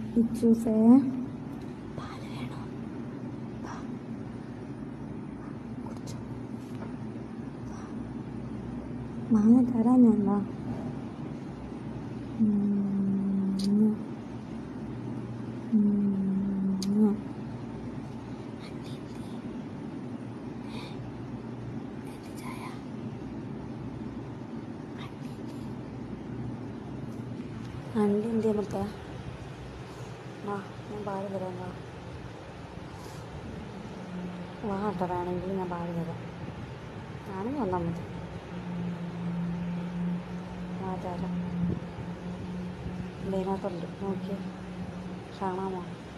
ഇച്ചൂസേ പാല് വേണോ വാ. കുടിച്ചോ. വാ. മാങ്ങ തരാൻ ഞാൻ വാ ഉം. ഉം. ചായ അണ്ടി എന്തിയാ മുത്ത വാ ഞാൻ പാല് തരാം വാ വാ കേട്ടോ വേണമെങ്കിൽ ഞാൻ പാല് തരാം ആണെങ്കിൽ വന്നാൽ മതി ആ തരാം ഇതിനകത്തുണ്ട് നോക്കി കാണാമോ